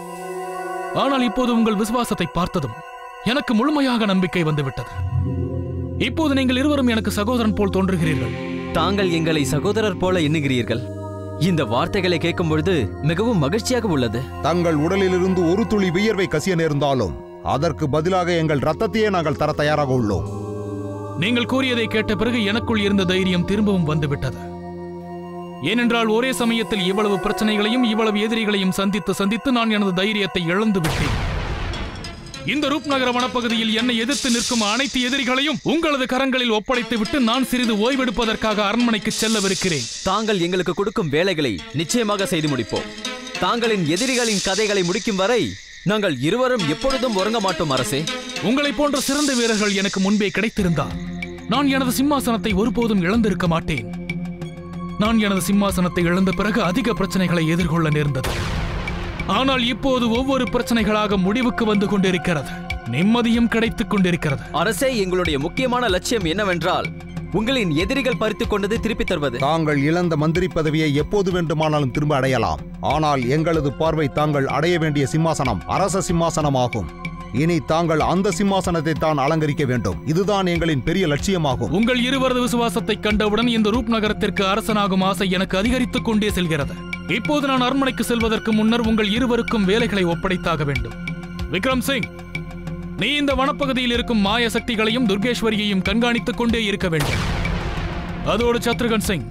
ஆனால் இப்போது உங்கள் விசுவாசத்தை பார்த்ததும் எனக்கு முழுமையாக நம்பிக்கை வந்துவிட்டது இப்போது நீங்கள் இருவரும் எனக்கு சகோதரன் போல் தோன்றுகிறீர்கள் தாங்கள் எங்களை சகோதரர் போல எண்ணுகிறீர்கள் இந்த வார்த்தைகளை கேட்கும் பொழுது மிகவும் மகிழ்ச்சியாக உள்ளது தங்கள் உடலிலிருந்து ஒரு துளி வியர்வை கசிய நேர்ந்தாலும் அதற்கு பதிலாக எங்கள் ரத்தத்தையே நாங்கள் தர தயாராக உள்ளோம் நீங்கள் கூறியதை கேட்ட பிறகு எனக்குள் இருந்த தைரியம் திரும்பவும் வந்துவிட்டது ஏனென்றால் ஒரே சமயத்தில் இவ்வளவு பிரச்சனைகளையும் இவ்வளவு எதிரிகளையும் சந்தித்து சந்தித்து நான் எனது தைரியத்தை இழந்து விட்டேன் இந்த ரூப்நகர வனப்பகுதியில் என்னை எதிர்த்து நிற்கும் அனைத்து எதிரிகளையும் உங்களது கரங்களில் ஒப்படைத்து விட்டு நான் சிறிது ஓய்வெடுப்பதற்காக அரண்மனைக்கு செல்லவிருக்கிறேன் தாங்கள் எங்களுக்கு கொடுக்கும் வேலைகளை நிச்சயமாக செய்து முடிப்போம் தாங்களின் எதிரிகளின் கதைகளை முடிக்கும் வரை நாங்கள் இருவரும் எப்பொழுதும் உறங்க மாட்டோம் அரசே உங்களைப் போன்ற சிறந்த வீரர்கள் எனக்கு முன்பே கிடைத்திருந்தால் நான் எனது சிம்மாசனத்தை ஒருபோதும் இழந்திருக்க மாட்டேன் நான் எனது சிம்மாசனத்தை இழந்த பிறகு அதிக பிரச்சனைகளை எதிர்கொள்ள நேர்ந்தது ஆனால் இப்போது ஒவ்வொரு பிரச்சனைகளாக முடிவுக்கு வந்து கொண்டிருக்கிறது நிம்மதியும் கிடைத்துக் கொண்டிருக்கிறது அரசே எங்களுடைய முக்கியமான லட்சியம் என்னவென்றால் உங்களின் எதிரிகள் பறித்துக் கொண்டதை திருப்பித் தருவது தாங்கள் இழந்த மந்திரி பதவியை எப்போது வேண்டுமானாலும் திரும்ப அடையலாம் ஆனால் எங்களது பார்வை தாங்கள் அடைய வேண்டிய சிம்மாசனம் அரச சிம்மாசனமாகும் இனி தாங்கள் அந்த சிம்மாசனத்தை தான் அலங்கரிக்க வேண்டும் இதுதான் எங்களின் பெரிய லட்சியமாகும் உங்கள் இருவரது விசுவாசத்தை கண்டவுடன் இந்த ரூப் நகரத்திற்கு அரசனாகும் ஆசை எனக்கு அதிகரித்துக் கொண்டே செல்கிறது இப்போது நான் அரண்மனைக்கு செல்வதற்கு முன்னர் உங்கள் இருவருக்கும் வேலைகளை ஒப்படைத்தாக வேண்டும் விக்ரம் சிங் நீ இந்த வனப்பகுதியில் இருக்கும் மாய சக்திகளையும் துர்கேஸ்வரியையும் கண்காணித்துக் கொண்டே இருக்க வேண்டும் அதோடு சத்ருகன் சிங்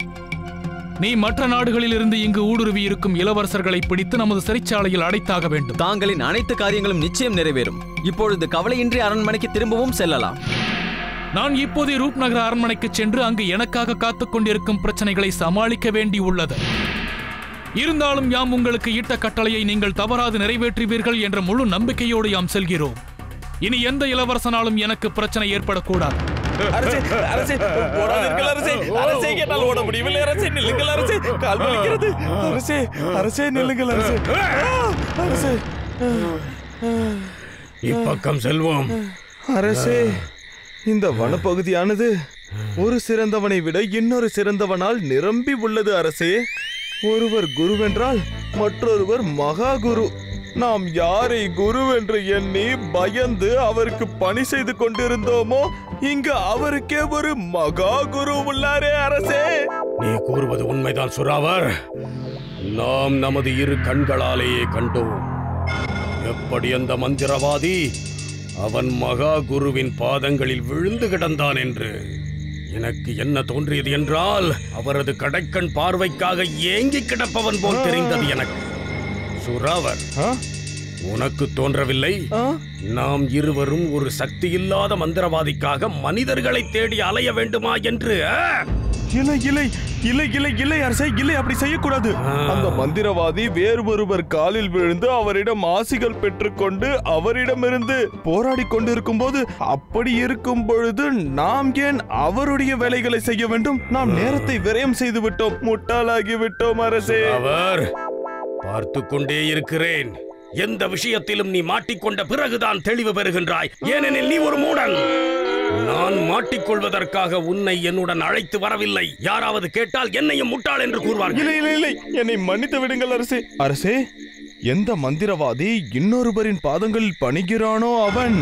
நீ மற்ற நாடுகளில் இருந்து இங்கு ஊடுருவி இருக்கும் இளவரசர்களை பிடித்து நமது சிறைச்சாலையில் அடைத்தாக வேண்டும் தாங்களின் அனைத்து காரியங்களும் நிச்சயம் நிறைவேறும் இப்பொழுது கவலையின்றி அரண்மனைக்கு திரும்பவும் செல்லலாம் நான் இப்போதே ரூப்நகர அரண்மனைக்கு சென்று அங்கு எனக்காக காத்துக் கொண்டிருக்கும் பிரச்சனைகளை சமாளிக்க வேண்டி உள்ளது இருந்தாலும் யாம் உங்களுக்கு இட்ட கட்டளையை நீங்கள் தவறாது நிறைவேற்றுவீர்கள் என்ற முழு நம்பிக்கையோடு யாம் செல்கிறோம் இனி எந்த இளவரசனாலும் எனக்கு பிரச்சனை ஏற்படக்கூடாது அரசே அரசே ஓடாதீர்கள் அரசே அரசே என்னால் ஓட முடியவில்லை அரசே நில்லுங்கள் அரசே கால் வலிக்கிறது அரசே அரசே நில்லுங்கள் அரசே ஆ, அரசே இப்பக்கம் செல்வோம் அரசே இந்த வனப்பகுதியானது ஒரு சிறந்தவனை விட இன்னொரு சிறந்தவனால் நிரம்பி உள்ளது அரசே ஒருவர் குருவென்றால் மற்றொருவர் மகா குரு நாம் யாரை குரு என்று எண்ணி பயந்து அவருக்கு பணி செய்து கொண்டிருந்தோமோ இங்கு அவருக்கே ஒரு மகா குரு உள்ளாரே அரசே நீ கூறுவது உண்மைதான் சுராவர் நாம் நமது இரு கண்களாலேயே கண்டோம் எப்படி அந்த மந்திரவாதி அவன் மகா குருவின் பாதங்களில் விழுந்து கிடந்தான் என்று எனக்கு என்ன தோன்றியது என்றால் அவரது கடைக்கண் பார்வைக்காக ஏங்கி கிடப்பவன் போல் தெரிந்தது எனக்கு சுராவர் உனக்கு தோன்றவில்லை நாம் இருவரும் ஒரு சக்தி இல்லாத மந்திரவாதிக்காக மனிதர்களை தேடி அலைய வேண்டுமா என்று ஆ? இல்லை இல்லை இல்லை இல்லை இல்லை அரசே இல்லை அப்படி செய்யக்கூடாது அந்த மந்திரவாதி வேறு ஒருவர் காலில் விழுந்து அவரிடம் ஆசிகள் பெற்றுக்கொண்டு அவரிடமிருந்து போராடி கொண்டிருக்கும் போது அப்படி இருக்கும் பொழுது நாம் ஏன் அவருடைய வேலைகளை செய்ய வேண்டும் நாம் நேரத்தை விரயம் செய்து விட்டோம் முட்டாளாகி விட்டோம் அரசே அவர் பார்த்து கொண்டே இருக்கிறேன் எந்த விஷயத்திலும் நீ மாட்டிக்கொண்ட பிறகுதான் தெளிவு பெறுகின்றாய் ஏனெனில் நீ ஒரு மூடன் நான் மாட்டிக்கொள்வதற்காக உன்னை என்னுடன் அழைத்து வரவில்லை யாராவது கேட்டால் என்னையும் முட்டாள் என்று கூறுவார்கள் இல்லை இல்லை இல்லை என்னை மன்னித்து விடுங்கள் அரசே அரசே எந்த மந்திரவாதி இன்னொருவரின் பாதங்களில் பணிகிறானோ அவன்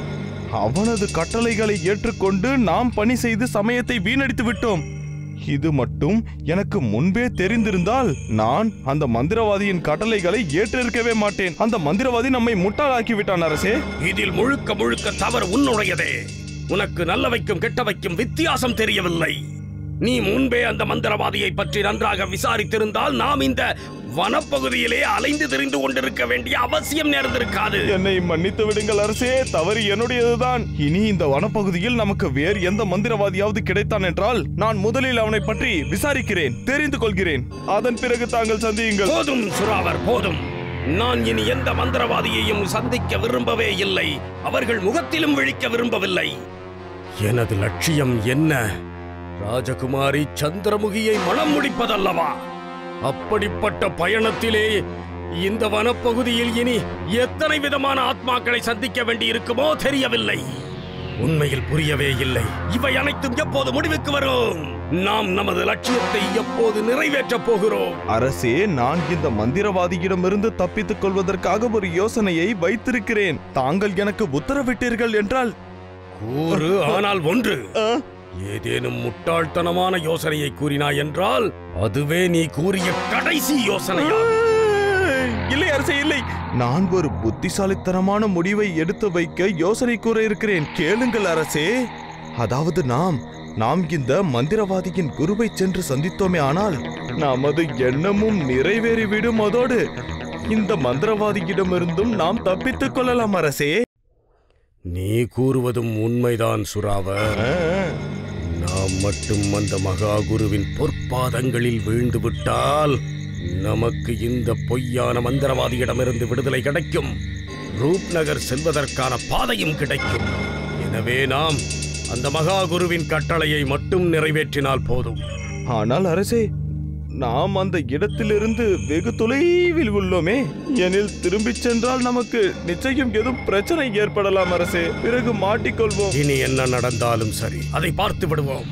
அவனது கட்டளைகளை ஏற்றுக்கொண்டு நாம் பணி செய்து சமயத்தை வீணடித்து விட்டோம் இது மட்டும் எனக்கு முன்பே தெரிந்திருந்தால் நான் அந்த மந்திரவாதியின் கட்டளைகளை ஏற்றிருக்கவே மாட்டேன் அந்த மந்திரவாதி நம்மை முட்டாளாக்கி விட்டான் அரசே இதில் முழுக்க முழுக்க தவறு உன்னுடையதே உனக்கு நல்லவைக்கும் கெட்டவைக்கும் வித்தியாசம் தெரியவில்லை நீ முன்பே அந்த மந்திரவாதியை பற்றி நன்றாக விசாரித்திருந்தால் நாம் இந்த வனப்பகுதியிலே அலைந்து திரிந்து கொண்டிருக்க வேண்டிய அவசியம் நேர்ந்திருக்காது என்னை மன்னித்து விடுங்கள் அரசே தவறு என்னுடையதுதான் இனி இந்த வனப்பகுதியில் நமக்கு வேறு எந்த மந்திரவாதியாவது கிடைத்தான் என்றால் நான் முதலில் அவனை பற்றி விசாரிக்கிறேன் தெரிந்து கொள்கிறேன் அதன் பிறகு தாங்கள் சந்தியுங்கள் போதும் சுராவர் போதும் நான் இனி எந்த மந்திரவாதியையும் சந்திக்க விரும்பவே இல்லை அவர்கள் முகத்திலும் விழிக்க விரும்பவில்லை எனது லட்சியம் என்ன ராஜகுமாரி சந்திரமுகியை மனம் முடிப்பதல்லவா அப்படிப்பட்ட பயணத்திலே இந்த வனப்பகுதியில் இனி எத்தனை விதமான ஆத்மாக்களை சந்திக்க வேண்டி இருக்குமோ தெரியவில்லை உண்மையில் புரியவே இல்லை இவை அனைத்தும் எப்போது முடிவுக்கு வரும் நாம் நமது லட்சியத்தை எப்போது நிறைவேற்றப் போகிறோம் அரசே நான் இந்த மந்திரவாதியிடமிருந்து தப்பித்துக் கொள்வதற்காக ஒரு யோசனையை வைத்திருக்கிறேன் தாங்கள் எனக்கு உத்தரவிட்டீர்கள் என்றால் கூறு ஆனால் ஒன்று ஏதேனும் முட்டாள்தனமான யோசனையை கூறினாய் என்றால் அதுவே நீ கூறிய கடைசி யோசனையா இல்லை அரசே இல்லை நான் ஒரு புத்திசாலித்தனமான முடிவை எடுத்து வைக்க யோசனை கூற இருக்கிறேன் கேளுங்கள் அரசே அதாவது நாம் நாம் இந்த மந்திரவாதியின் குருவை சென்று சந்தித்தோமே ஆனால் நமது எண்ணமும் நிறைவேறிவிடும் அதோடு இந்த மந்திரவாதியிடமிருந்தும் நாம் தப்பித்துக் கொள்ளலாம் அரசே நீ கூறுவதும் உண்மைதான் சுராவர் நாம் மட்டும் அந்த மகா குருவின் பொற்பாதங்களில் வீழ்ந்து விட்டால் நமக்கு இந்த பொய்யான மந்திரவாதியிடமிருந்து விடுதலை கிடைக்கும் ரூப்நகர் செல்வதற்கான பாதையும் கிடைக்கும் எனவே நாம் அந்த மகா குருவின் கட்டளையை மட்டும் நிறைவேற்றினால் போதும் ஆனால் அரசே நாம் அந்த இடத்திலிருந்து வெகு தொலைவில் உள்ளோமே எனில் திரும்பிச் சென்றால் நமக்கு நிச்சயம் எதுவும் பிரச்சனை ஏற்படலாம் அரசே பிறகு மாட்டிக்கொள்வோம் இனி என்ன நடந்தாலும் சரி அதை பார்த்து விடுவோம்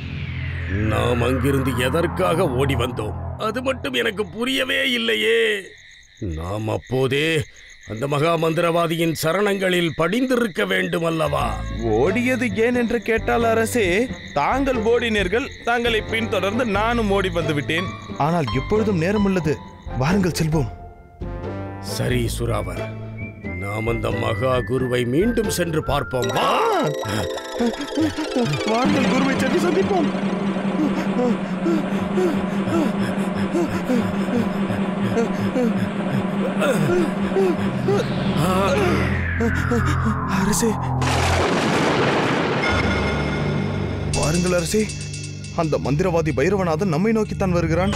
நாம் அங்கிருந்து எதற்காக ஓடி வந்தோம் அது மட்டும் எனக்கு புரியவே இல்லையே நாம் அப்போதே அந்த மகா மந்திரவாதியின் சரணங்களில் படிந்திருக்க வேண்டும் அல்லவா ஓடியது ஏன் என்று கேட்டால் அரசே தாங்கள் ஓடினீர்கள் தாங்களை பின்தொடர்ந்து நானும் ஓடி வந்து விட்டேன் ஆனால் இப்பொழுதும் நேரம் உள்ளது வாருங்கள் செல்வோம் சரி சுராவர் நாம் அந்த மகா குருவை மீண்டும் சென்று பார்ப்போம் வா வாருங்கள் குருவை சென்று சந்திப்போம் அரசே வாருங்கள் அரசே அந்த மந்திரவாதி பைரவநாதன் நம்மை நோக்கித்தான் வருகிறான்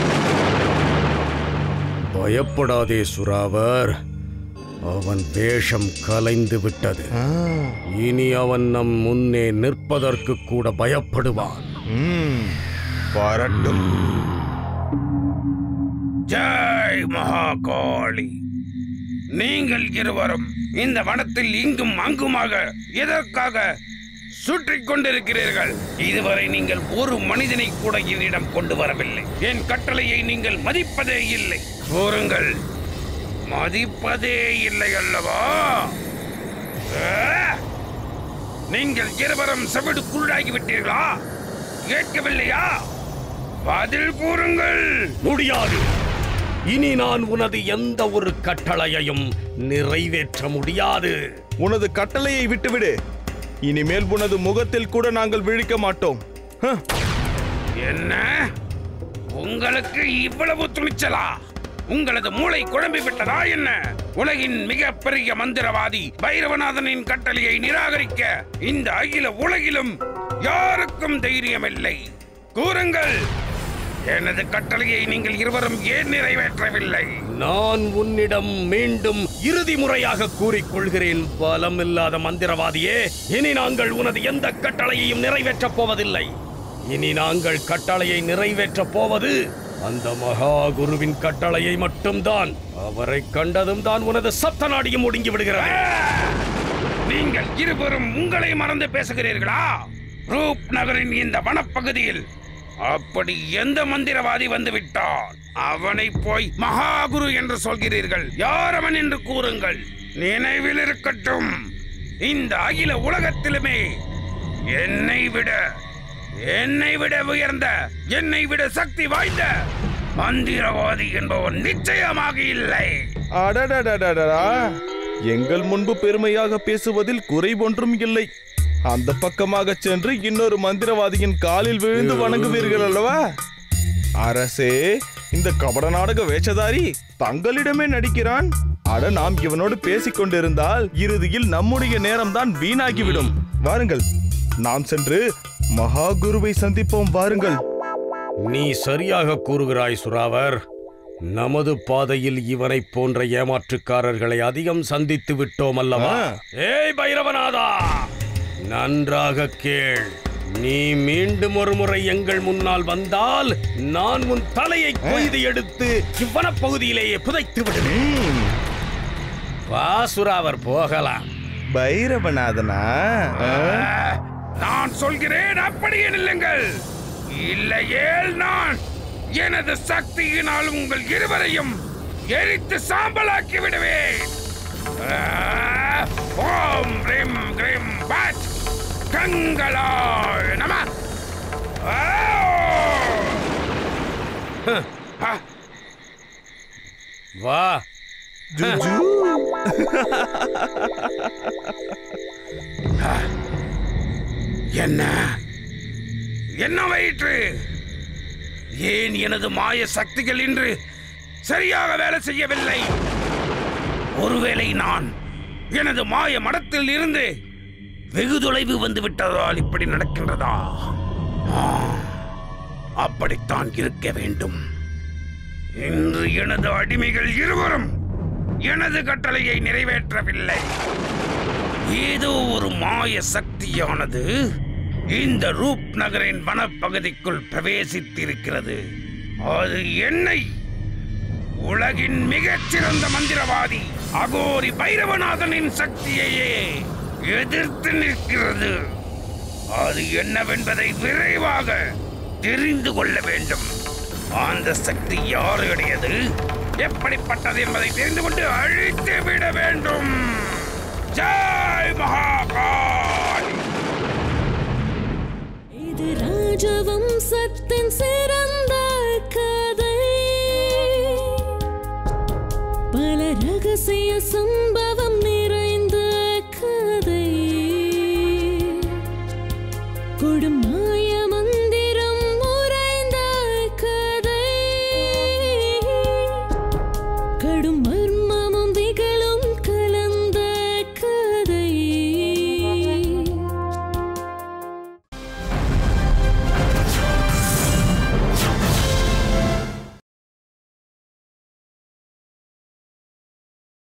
பயப்படாதே சுராவர் அவன் வேஷம் கலைந்து விட்டது இனி அவன் நம் முன்னே நிற்பதற்கு கூட பயப்படுவான் வரட்டும் ஜெய் மகாகாளி நீங்கள் இருவரும் இந்த வனத்தில் இங்கும் அங்குமாக எதற்காக சுற்றிக் கொண்டிருக்கிறீர்கள் இதுவரை நீங்கள் ஒரு மனிதனை கூட என்னிடம் கொண்டு வரவில்லை என் கட்டளையை நீங்கள் மதிப்பதே இல்லை கூறுங்கள் மதிப்பதே இல்லை அல்லவா ஆ! நீங்கள் இருவரும் செவிடு குருடாகி விட்டீர்களா கேட்கவில்லையா பதில் கூறுங்கள் முடியாது இனி நான் உனது எந்த ஒரு கட்டளையையும் நிறைவேற்ற முடியாது உனது கட்டளையை விட்டுவிடு இனிமேல் உனது முகத்தில் கூட நாங்கள் விழிக்க மாட்டோம் ஹ, என்ன உங்களுக்கு இவ்வளவு துணிச்சலா உங்களது மூளை குழம்பி விட்டதா என்ன உலகின் மிகப்பெரிய மந்திரவாதி பைரவநாதனின் கட்டளையை நிராகரிக்க இந்த அகில உலகிலும் யாருக்கும் தைரியமில்லை கூறுங்கள் எனது கட்டளையை நீங்கள் இருவரும் ஏன் நிறைவேற்றவில்லை நான் உன்னிடம் மீண்டும் இறுதி முறையாக கூறிக்கொள்கிறேன் பலமில்லாத மந்திரவாதியே இனி நாங்கள் உனது எந்த கட்டளையையும் நிறைவேற்றப் போவதில்லை இனி நாங்கள் கட்டளையை நிறைவேற்றப் போவது அந்த மகா குருவின் கட்டளையை மட்டும்தான் அவரை கண்டதும் தான் உனது சப்த நாடியும் ஒடுங்கி விடுகிறது நீங்கள் இருவரும் உங்களை மறந்து பேசுகிறீர்களா ரூப் நகரின் இந்த வனப்பகுதியில் அப்படி எந்த மந்திரவாதி வந்து விட்டான் அவனை போய் மகாகுரு என்று சொல்கிறீர்கள் யார் அவன் என்று கூறுங்கள் நினைவில் இருக்கட்டும் இந்த அகில உலகத்திலுமே என்னை விட என்னை விட உயர்ந்த என்னை விட சக்தி வாய்ந்த மந்திரவாதி என்பவன் நிச்சயமாக இல்லை அடடடடடடா எங்கள் முன்பு பெருமையாக பேசுவதில் குறை ஒன்றும் இல்லை அந்த பக்கமாக சென்று இன்னொரு மந்திரவாதியின் காலில் விழுந்து வணங்குவீர்கள் அல்லவா அரசே இந்த கபட நாடக வேஷதாரி தங்களிடமே நடிக்கிறான் அட நாம் இவனோடு பேசிக் கொண்டிருந்தால் இறுதியில் நம்முடைய நேரம்தான் வீணாகிவிடும் வாருங்கள் நாம் சென்று மகா குருவை சந்திப்போம் வாருங்கள் நீ சரியாக கூறுகிறாய் சுராவர் நமது பாதையில் இவனைப் போன்ற ஏமாற்றுக்காரர்களை அதிகம் சந்தித்து விட்டோம் அல்லவா ஏய் பைரவநாதா நன்றாக கேள் நீ மீண்டும் ஒரு முறை எங்கள் முன்னால் வந்தால் நான் உன் தலையை கொய்து எடுத்து இவ்வனப்பகுதியிலேயே புதைத்து விடுவேன் வா சுராவர் போகலாம் பைரவநாதனா நான் சொல்கிறேன் அப்படியே நில்லுங்கள் இல்லையேல் நான் எனது சக்தியினால் உங்கள் இருவரையும் எரித்து சாம்பலாக்கி விடுவேன் ஆ, ஓம் ரீம் கிரீம் பட் கங்களாய் நம ஆ! ஆ, வா என்ன என்ன வயிற்று ஏன் எனது மாய சக்திகள் இன்று சரியாக வேலை செய்யவில்லை ஒருவேளை நான் எனது மாய மடத்தில் இருந்து வெகு தொலைவு வந்து விட்டதால் இப்படி நடக்கின்றதா ஆ, அப்படித்தான் இருக்க வேண்டும் இன்று எனது அடிமைகள் இருவரும் எனது கட்டளையை நிறைவேற்றவில்லை ஏதோ ஒரு மாய சக்தியானது இந்த ரூப் நகரின் வனப்பகுதிக்குள் பிரவேசித்திருக்கிறது அது என்னை உலகின் மிகச்சிறந்த மந்திரவாதி அகோரி பைரவநாதனின் சக்தியையே எதிர்த்து நிற்கிறது அது என்னவென்பதை விரைவாக தெரிந்து கொள்ள வேண்டும் அந்த சக்தி யாருடையது எப்படிப்பட்டது என்பதை தெரிந்து கொண்டு அழித்து விட வேண்டும் ஜெய் மகாகாளி இது ராஜவம்சத்தின் சிறந்த கதை பல ரகசிய சம்பவம் நிறைந்த கதை கொடுமா